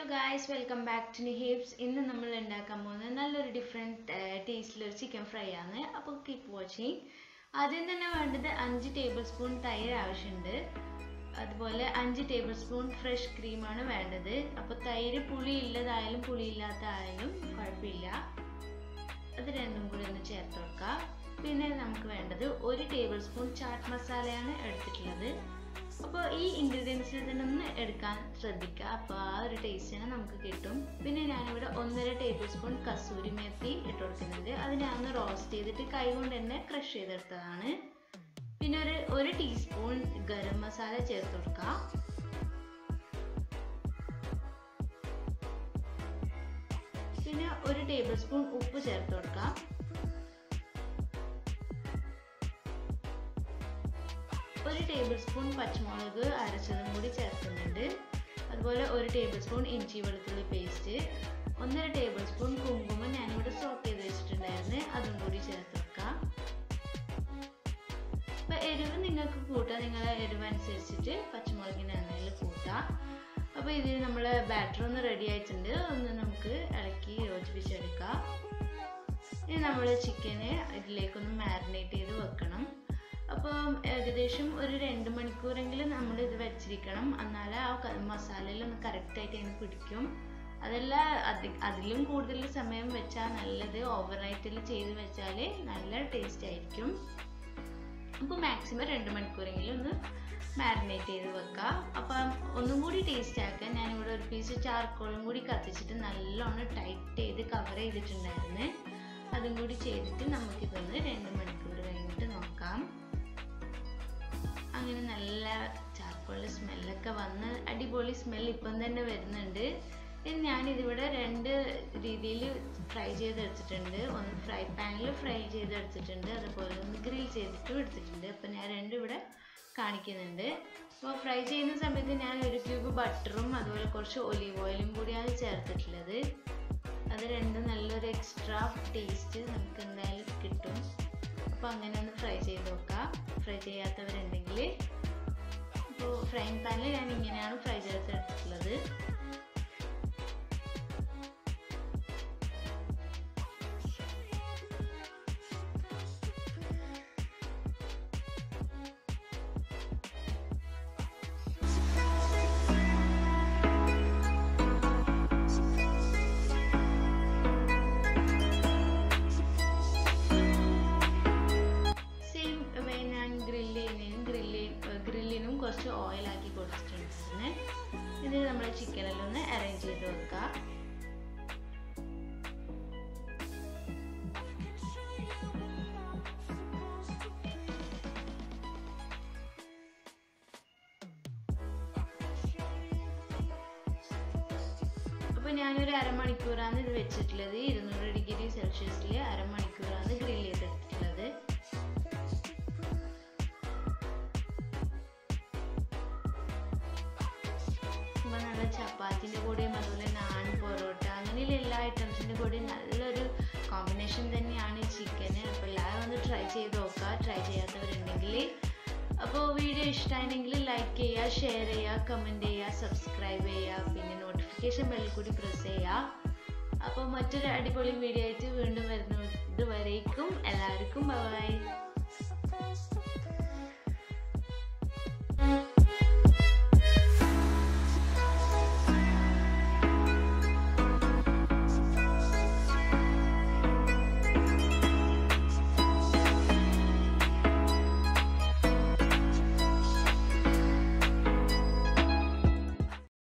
guys welcome back to നിഹേബ്സ് ഇന്ന് നമ്മൾ ഉണ്ടാക്കാൻ പോകുന്നത് നല്ലൊരു ഡിഫറെൻറ്റ് ടേസ്റ്റിലൊരു ചിക്കൻ ഫ്രൈ ആണ് അപ്പോൾ കീപ്പ് വാച്ചിങ് ആദ്യം തന്നെ വേണ്ടത് അഞ്ച് ടേബിൾ സ്പൂൺ തൈര് ആവശ്യമുണ്ട് അതുപോലെ അഞ്ച് ടേബിൾ സ്പൂൺ ഫ്രഷ് ക്രീമാണ് വേണ്ടത് അപ്പോൾ തൈര് പുളി ഉള്ളതായാലും പുളി ഇല്ലാത്തതായാലും കുഴപ്പമില്ല അത് രണ്ടും കൂടി ഒന്ന് ചേർത്ത് കൊടുക്കുക പിന്നെ നമുക്ക് വേണ്ടത് ഒരു ടേബിൾ സ്പൂൺ ചാട്ട് മസാലയാണ് എടുത്തിട്ടുള്ളത് അപ്പോൾ ഈ ഇൻഗ്രീഡിയൻസിൽ നിന്നൊന്ന് എടുക്കാൻ ശ്രദ്ധിക്കുക അപ്പോൾ ആ ഒരു ടേസ്റ്റിന് നമുക്ക് കിട്ടും പിന്നെ ഞാനിവിടെ ഒന്നര ടേബിൾ സ്പൂൺ കസൂരി മേത്തി ഇട്ട് കൊടുക്കുന്നുണ്ട് അത് ഞാൻ ഒന്ന് റോസ്റ്റ് ചെയ്തിട്ട് കൈ കൊണ്ട് തന്നെ ക്രഷ് ചെയ്തെടുത്തതാണ് പിന്നെ ഒരു ഒരു ടീസ്പൂൺ ഗരം മസാല ചേർത്ത് കൊടുക്കാം പിന്നെ ഒരു ടേബിൾ സ്പൂൺ ഉപ്പ് ചേർത്ത് കൊടുക്കാം ഒരു ടേബിൾ സ്പൂൺ പച്ചമുളക് അരച്ചതും കൂടി ചേർക്കുന്നുണ്ട് അതുപോലെ ഒരു ടേബിൾ സ്പൂൺ ഇഞ്ചി വെളുത്തുള്ളി പേസ്റ്റ് ഒന്നര ടേബിൾ സ്പൂൺ കുങ്കുമം ഞാനിവിടെ സോക്ക് ചെയ്ത് വെച്ചിട്ടുണ്ടായിരുന്നു അതും കൂടി ചേർത്ത് വെക്കാം അപ്പോൾ എരിവ് നിങ്ങൾക്ക് കൂട്ടാം നിങ്ങളെ എരിവ് അനുസരിച്ചിട്ട് പച്ചമുളകിന് എന്തെങ്കിലും കൂട്ടാം അപ്പോൾ ഇതിൽ നമ്മൾ ബാറ്റർ ഒന്ന് റെഡി ആയിട്ടുണ്ട് ഒന്ന് നമുക്ക് ഇളക്കി യോജിപ്പിച്ചെടുക്കാം ഇനി നമ്മൾ ചിക്കന് ഇതിലേക്കൊന്ന് മാരിനേറ്റ് ചെയ്ത് വെക്കണം അപ്പം ഏകദേശം ഒരു രണ്ട് മണിക്കൂറെങ്കിലും നമ്മൾ ഇത് വെച്ചിരിക്കണം എന്നാലേ ആ മസാലയിലൊന്ന് കറക്റ്റായിട്ട് അതിന് പിടിക്കും അതല്ല അതി അതിലും കൂടുതൽ സമയം വെച്ചാൽ നല്ലത് ഓവർനൈറ്റിൽ ചെയ്ത് വെച്ചാൽ നല്ല ടേസ്റ്റ് ആയിരിക്കും അപ്പോൾ മാക്സിമം രണ്ട് മണിക്കൂറെങ്കിലും ഒന്ന് മാരിനേറ്റ് ചെയ്ത് വെക്കുക അപ്പം ഒന്നും കൂടി ടേസ്റ്റ് ആക്കാൻ ഞാനിവിടെ ഒരു പീസ് ചാർക്കോളും കൂടി കത്തിച്ചിട്ട് നല്ലോണം ടൈറ്റ് ചെയ്ത് കവർ ചെയ്തിട്ടുണ്ടായിരുന്നു അതും കൂടി ചെയ്തിട്ട് നമുക്കിതൊന്ന് രണ്ട് മണിക്കൂർ കഴിഞ്ഞിട്ട് നോക്കാം അങ്ങനെ നല്ല ചാർക്കോളിൻ്റെ സ്മെല്ലൊക്കെ വന്ന് അടിപൊളി സ്മെൽ ഇപ്പം തന്നെ വരുന്നുണ്ട് ഞാനിതിവിടെ രണ്ട് രീതിയിൽ ഫ്രൈ ചെയ്തെടുത്തിട്ടുണ്ട് ഒന്ന് ഫ്രൈ പാനിൽ ഫ്രൈ ചെയ്തെടുത്തിട്ടുണ്ട് അതുപോലെ ഒന്ന് ഗ്രിൽ ചെയ്തിട്ടും എടുത്തിട്ടുണ്ട് അപ്പം ഞാൻ രണ്ടും ഇവിടെ കാണിക്കുന്നുണ്ട് അപ്പോൾ ഫ്രൈ ചെയ്യുന്ന സമയത്ത് ഞാൻ ഒരു ക്യൂബ് ബട്ടറും അതുപോലെ കുറച്ച് ഒലീവ് ഓയിലും കൂടിയാണ് ചേർത്തിട്ടുള്ളത് അത് രണ്ടും നല്ലൊരു എക്സ്ട്രാ ടേസ്റ്റ് നമുക്ക് എന്തായാലും കിട്ടും അപ്പോൾ അങ്ങനെ ഒന്ന് ഫ്രൈ ചെയ്ത് നോക്കാം ഫ്രൈ ചെയ്യാത്തവരുണ്ടെങ്കിൽ അപ്പോൾ ഫ്രൈങ് പാനിൽ ഞാൻ ഇങ്ങനെയാണ് ഫ്രൈ ചെയ്തെടുത്തിട്ടുള്ളത് ഗ്രില്ലിനും കുറച്ച് ഓയിലാക്കി കൊടുത്തിട്ടുണ്ടായിരുന്നെ ഇത് നമ്മൾ ചിക്കനെല്ലാം ഒന്ന് അറേഞ്ച് ചെയ്ത് വെക്കാം അപ്പോൾ ഞാനൊരു അരമണിക്കൂറാണ് ഇത് വെച്ചിട്ടുള്ളത് ഇരുന്നൂറ് ഡിഗ്രി സെൽഷ്യസിൽ അരമണിക്കൂറാണ് ഗ്രിൽ ചെയ്തെടുത്തിട്ടുള്ളത് അപ്പോൾ നല്ല ചപ്പാത്തിൻ്റെ കൂടെയും അതുപോലെ നാൻ പൊറോട്ട അങ്ങനെയുള്ള എല്ലാ ഐറ്റംസിൻ്റെ കൂടെയും നല്ലൊരു കോമ്പിനേഷൻ തന്നെയാണ് ചിക്കന് അപ്പോൾ എല്ലാവരും ഒന്ന് ട്രൈ ചെയ്ത് നോക്കുക ട്രൈ ചെയ്യാത്തവരുണ്ടെങ്കിൽ അപ്പോൾ വീഡിയോ ഇഷ്ടമായിരുന്നെങ്കിൽ ലൈക്ക് ചെയ്യുക ഷെയർ ചെയ്യുക കമൻറ്റ് ചെയ്യുക സബ്സ്ക്രൈബ് ചെയ്യുക പിന്നെ നോട്ടിഫിക്കേഷൻ ബെല്ലിൽ കൂടി പ്രസ് ചെയ്യുക അപ്പോൾ മറ്റൊരു അടിപൊളി വീഡിയോ ആയിട്ട് വീണ്ടും വരുന്നത് വരേക്കും എല്ലാവർക്കും ബൈ